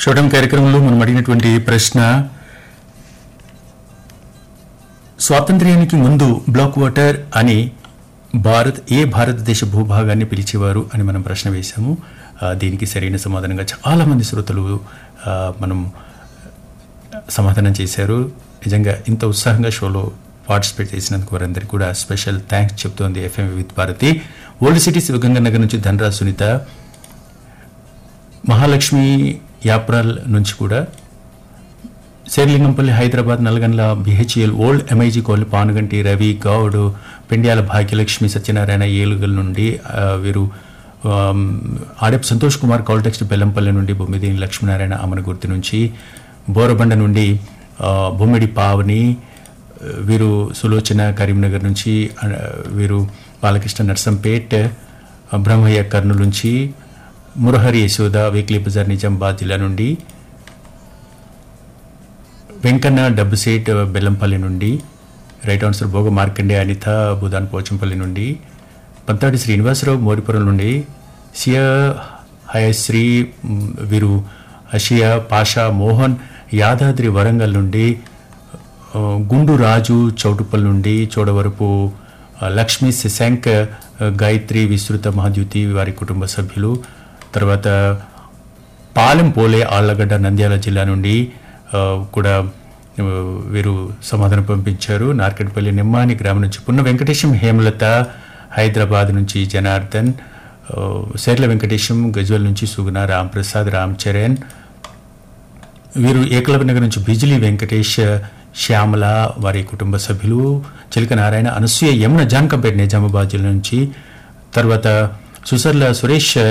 షోటం కార్యక్రమంలో మనం అడిగినటువంటి ప్రశ్న స్వాతంత్ర్యానికి ముందు బ్లాక్ వాటర్ అని భారత్ ఏ భారతదేశ భూభాగాన్ని పిలిచేవారు అని మనం ప్రశ్న వేశాము ఆ, దీనికి సరైన సమాధానంగా చాలా మంది శ్రోతలు ఆ, మనం సమాధానం చేశారు నిజంగా ఇంత ఉత్సాహంగా షోలో పార్టిసిపేట్ చేసినందుకు వారందరికీ కూడా స్పెషల్ థ్యాంక్స్ చెప్తోంది FM with Bharati old city Shivaganga Nagar నుంచి ధనరాజ్ సునీత మహాలక్ష్మి యాప్రాల్ నుంచి కూడా Serilingampally Hyderabad Nallagandla BHEL old MIG colony Panuganti Ravi Goud Pendyala Bhagyalakshmi Satyanarayana Yelugal నుండి ఆ, వీరు ఆమ్, ఆడప్ సంతోష్ కుమార్ కాల్టెక్స్ట్ బెల్లంపల్లి నుండి బొమ్మిదేని లక్ష్మీనారాయణ అమనగుర్తి నుంచి బోరబండ నుండి ఆ, బొమ్మిడి పావని ఆ, వీరు సులోచన కరీంనగర్ నుంచి ఆ, వీరు బాలకృష్ణ నర్సంపేట్ ఆ, బ్రహ్మయ్య కర్నూలు నుంచి మురహరి యశోద వీక్లీ బజార్ నిజామాబాద్ జిల్లా నుండి వెంకన్న డబ్బుసేట్ బెల్లంపల్లి నుండి రైట్ ఆన్సర్ భోగ మార్కండే అనిత బుధాన్ పోచంపల్లి నుండి పంతాడి శ్రీనివాసరావు మోరిపురం నుండి సియా హయశ్రీ మ్, వీరు అషియా పాషా మోహన్ యాదాద్రి వరంగల్ నుండి ఆ, గుండు రాజు చౌటుప్పల్ నుండి చోడవరపు ఆ, లక్ష్మీ శశాంక్ ఆ, గాయత్రి విస్తృత మహాద్యుతి వారి కుటుంబ సభ్యులు తర్వాత పాలెం పోలే ఆళ్లగడ్డ నంద్యాల జిల్లా నుండి ఆ, కూడా ఆ, వీరు సమాధానం పంపించారు నార్కెట్పల్లి నిమ్మాని గ్రామం నుంచి పున్న వెంకటేశం హేమలత హైదరాబాద్ నుంచి జనార్దన్ ఆ, శేర్ల వెంకటేశం గజ్వల్ నుంచి సుగుణ రాంప్రసాద్ రామ్ చరణ్ వీరు ఏకలవ్య నగర్ నుంచి బిజిలీ వెంకటేష్ శ్యామల వారి కుటుంబ సభ్యులు చిలక నారాయణ అనసూయ యమున జాన్కంపేట నిజామాబాద్ జిల్లా నుంచి తర్వాత సుసర్ల సురేష్